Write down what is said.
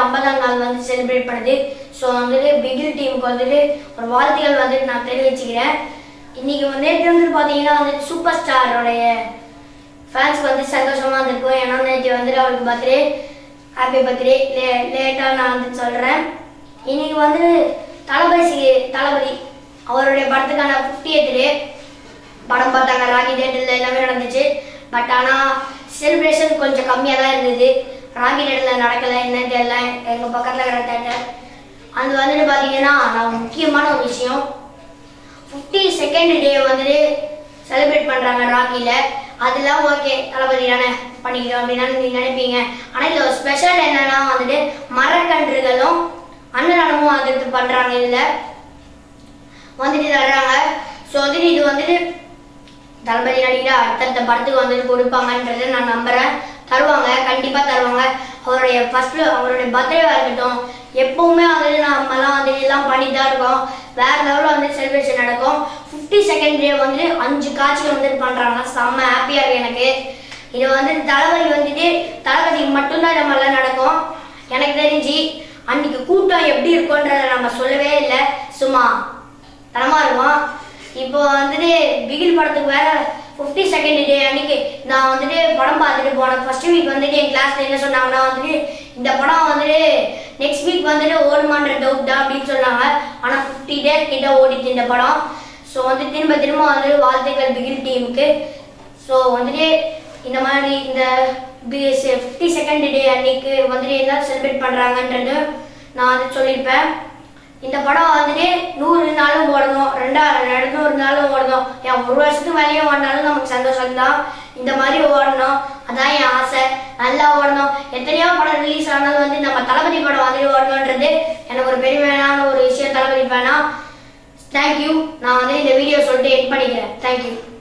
ஐம்பதாம் நாள் வந்து செலிப்ரேட் பண்ணுது ஸோ வந்துட்டு பிகில் டீமுக்கு வந்துட்டு ஒரு வாழ்த்துக்கள் வந்துட்டு நான் தெரிவிச்சுக்கிறேன் இன்னைக்கு வந்து நேற்று வந்து பார்த்தீங்கன்னா வந்துட்டு சூப்பர் ஸ்டாரோடைய ஃபேன்ஸ்க்கு வந்து சந்தோஷமா இருந்திருக்கும் ஏன்னா நேற்று வந்துட்டு அவருக்கு பர்த்டே ஹாப்பி பர்த்டே லே லேட்டாக நான் வந்து சொல்கிறேன் இன்னைக்கு வந்து தளபதி தளபதி அவருடைய படத்துக்கான ஃபிஃப்டியத் டே படம் பார்த்தாங்க ராகி டேட்டில் எல்லாமே நடந்துச்சு பட் ஆனால் செலிப்ரேஷன் கொஞ்சம் கம்மியாக தான் இருந்தது ராகி டேட்டில் நடக்கலை என்னன்னு தெரியல எங்கள் பக்கத்தில் இருக்கிற தேட்டர் அது வந்துட்டு பார்த்தீங்கன்னா நான் முக்கியமான ஒரு விஷயம் ஃபிஃப்டி செகண்ட் டே வந்துட்டு செலிப்ரேட் பண்ணுறாங்க ராக்கியில் அதெல்லாம் ஓகே தளபதி தானே பண்ணிக்கிறோம் அப்படின்னு நீங்கள் நினைப்பீங்க ஆனால் இதில் ஒரு ஸ்பெஷல் என்னன்னா வந்துட்டு மரக்கன்றுகளும் அன்னதானமும் வந்துட்டு பண்ணுறாங்க இதில் வந்துட்டு தர்றாங்க ஸோ வந்துட்டு இது வந்துட்டு தளபதி நடிகர் அடுத்தடுத்த படத்துக்கு வந்துட்டு கொடுப்பாங்கன்றதை நான் நம்புறேன் தருவாங்க கண்டிப்பா தருவாங்க அவருடைய ஃபர்ஸ்ட் அவருடைய பர்த்டேவா இருக்கட்டும் எப்பவுமே வந்துட்டு நம்மலாம் வந்துட்டு எல்லாம் பண்ணிட்டு தான் இருக்கோம் வேற லெவலில் வந்து செலிப்ரேஷன் நடக்கும் ஃபிஃப்டி செகண்ட் டே வந்துட்டு அஞ்சு காட்சிகள் வந்துட்டு பண்றாங்க செம்ம ஹாப்பியா இருக்கு எனக்கு இது வந்து தளபதி வந்துட்டு தளபதிக்கு மட்டும்தான் இந்த மாதிரிலாம் நடக்கும் எனக்கு தெரிஞ்சு அன்னைக்கு கூட்டம் எப்படி இருக்கும்ன்றத நம்ம சொல்லவே இல்லை சும்மா தரமா இருக்கும் இப்போ வந்துட்டு பிகில் படத்துக்கு வேற ஃபிஃப்டி செகண்ட் டே அன்னைக்கு நான் வந்துட்டு படம் பார்த்துட்டு போனேன் ஃபர்ஸ்ட் வீக் வந்துட்டு என் கிளாஸ்ல என்ன சொன்னாங்கன்னா வந்துட்டு இந்த படம் வந்துட்டு நெக்ஸ்ட் வீக் வந்துட்டு ஓடுமான்ற டவுட் தான் அப்படின்னு சொன்னாங்க ஆனால் ஃபிஃப்டி டேஸ் கிட்ட ஓடிச்சு இந்த படம் ஸோ வந்து திரும்ப திரும்ப வந்து வாழ்த்துக்கள் பிகில் டீமுக்கு ஸோ வந்துட்டு இந்த மாதிரி இந்த ஃபிஃப்டி செகண்ட் டே அன்னைக்கு வந்துட்டு என்ன செலிப்ரேட் பண்ணுறாங்கன்றது நான் வந்து சொல்லியிருப்பேன் இந்த படம் வந்துட்டு நூறு நாளும் ஓடணும் ரெண்டா ரெண்டு நாளும் ஓடணும் என் ஒரு வருஷத்துக்கு மேலேயே ஓடினாலும் நமக்கு சந்தோஷம் தான் இந்த மாதிரி ஓடணும் அதான் என் ஆசை நல்லா ஓடணும் எத்தனையோ படம் ரிலீஸ் ஆனாலும் வந்து நம்ம தளபதி படம் வந்துட்டு ஓடணுன்றது எனக்கு ஒரு பெருமையான ஒரு விஷயம் தளபதி வேணாம் தேங்க்யூ நான் வந்து இந்த வீடியோ சொல்லிட்டு எட் பண்ணிக்கிறேன் தேங்க்யூ